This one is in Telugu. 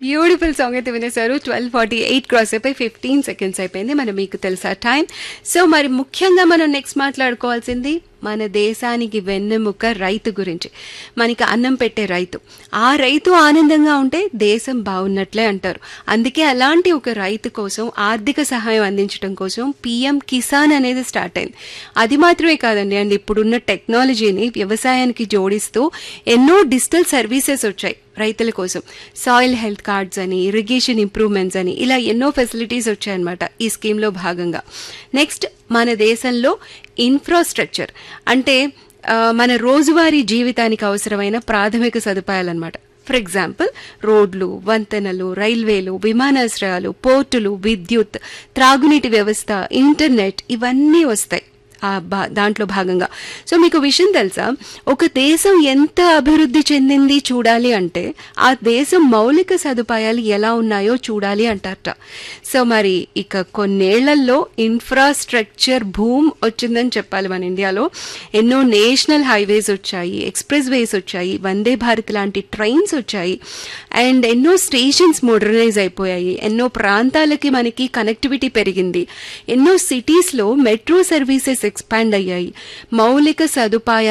బ్యూటిఫుల్ సాంగ్ అయితే వినేశారు ట్వెల్వ్ ఫార్టీ ఎయిట్ క్రాస్ అయిపోయి ఫిఫ్టీన్ సెకండ్స్ అయిపోయింది మరి మీకు తెలుసా టైం సో మరి ముఖ్యంగా మనం నెక్స్ట్ మాట్లాడుకోవాల్సింది మన దేశానికి వెన్నెముక రైతు గురించి మనకి అన్నం పెట్టే రైతు ఆ రైతు ఆనందంగా ఉంటే దేశం బాగున్నట్లే అంటారు అందుకే అలాంటి ఒక రైతు కోసం ఆర్థిక సహాయం అందించడం కోసం పిఎం కిసాన్ అనేది స్టార్ట్ అయింది అది మాత్రమే కాదండి అండ్ ఇప్పుడున్న టెక్నాలజీని వ్యవసాయానికి జోడిస్తూ ఎన్నో డిజిటల్ సర్వీసెస్ వచ్చాయి రైతుల కోసం సాయిల్ హెల్త్ కార్డ్స్ అని ఇరిగేషన్ ఇంప్రూవ్మెంట్స్ అని ఇలా ఎన్నో ఫెసిలిటీస్ వచ్చాయన్నమాట ఈ స్కీమ్లో భాగంగా నెక్స్ట్ మన దేశంలో ఇన్ఫ్రాస్ట్రక్చర్ అంటే ఆ, మన రోజువారీ జీవితానికి అవసరమైన ప్రాథమిక సదుపాయాలన్నమాట ఫర్ ఎగ్జాంపుల్ రోడ్లు వంతెనలు రైల్వేలు విమానాశ్రయాలు పోర్టులు విద్యుత్ త్రాగునీటి వ్యవస్థ ఇంటర్నెట్ ఇవన్నీ వస్తాయి ఆ భా- దాంట్లో భాగంగా సో మీకు విషయం తెలుసా ఒక దేశం ఎంత అభివృద్ధి చెందింది చూడాలి అంటే ఆ దేశం మౌలిక సదుపాయాలు ఎలా ఉన్నాయో చూడాలి అంటారట సో మరి ఇక కొన్నేళ్లలో ఇన్ఫ్రాస్ట్రక్చర్ భూమ్ వచ్చిందని చెప్పాలి మన ఇండియాలో ఎన్నో నేషనల్ హైవేస్ వచ్చాయి ఎక్స్ప్రెస్ వేస్ వచ్చాయి వందే భారత్ లాంటి ట్రైన్స్ వచ్చాయి అండ్ ఎన్నో స్టేషన్స్ మోడర్నైజ్ అయిపోయాయి ఎన్నో ప్రాంతాలకి మనకి కనెక్టివిటీ పెరిగింది ఎన్నో సిటీస్లో మెట్రో సర్వీసెస్ ఎక్స్పాండ్ అయ్యాయి మౌలిక సదుపాయాలు